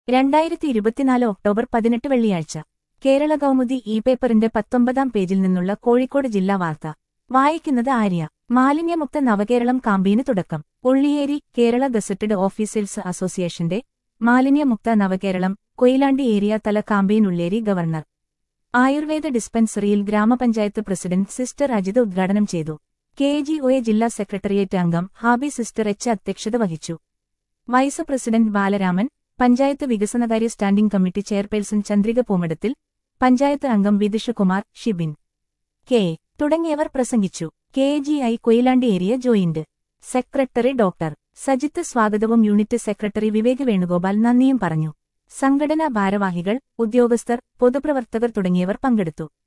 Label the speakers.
Speaker 1: രണ്ടായിരത്തി ഇരുപത്തിനാല് ഒക്ടോബർ പതിനെട്ട് വെള്ളിയാഴ്ച കേരള കൗമുദി ഇ പേപ്പറിന്റെ പത്തൊമ്പതാം പേജിൽ നിന്നുള്ള കോഴിക്കോട് ജില്ലാ വാർത്ത വായിക്കുന്നത് ആര്യ മാലിന്യമുക്ത നവകേരളം കാമ്പയിന് തുടക്കം ഉള്ളിയേരി കേരള ഗസറ്റഡ് ഓഫീസേഴ്സ് അസോസിയേഷന്റെ മാലിന്യമുക്ത നവകേരളം കൊയിലാണ്ടി ഏരിയ തല കാമ്പയിൻ ഉള്ളേരി ഗവർണർ ആയുർവേദ ഡിസ്പെൻസറിയിൽ ഗ്രാമപഞ്ചായത്ത് പ്രസിഡന്റ് സിസ്റ്റർ അജിത് ഉദ്ഘാടനം ചെയ്തു കെ ജി ഒ എ ജില്ലാ സെക്രട്ടേറിയറ്റ് അംഗം ഹാബി സിസ്റ്റർ എച്ച് അധ്യക്ഷത വഹിച്ചു വൈസ് പ്രസിഡന്റ് ബാലരാമൻ പഞ്ചായത്ത് വികസനകാര്യ standing committee chairperson Chandrika Poomadathil panchayat അംഗം വിദിഷകുമാർ ഷിബിൻ കെ തുടങ്ങിയവർ പ്രസംഗിച്ചു K G I Koyilandy area joint secretary doctor Sajith സ്വാഗതവും യൂണിറ്റ് സെക്രട്ടറി വിവേക് വേണുഗോപാൽ നന്ദിയും പറഞ്ഞു സംഘടനാ ഭാരവാഹികൾ ഉദ്യോഗസ്ഥർ പൊതുപ്രവർത്തകർ തുടങ്ങിയവർ പങ്കെടുത്തു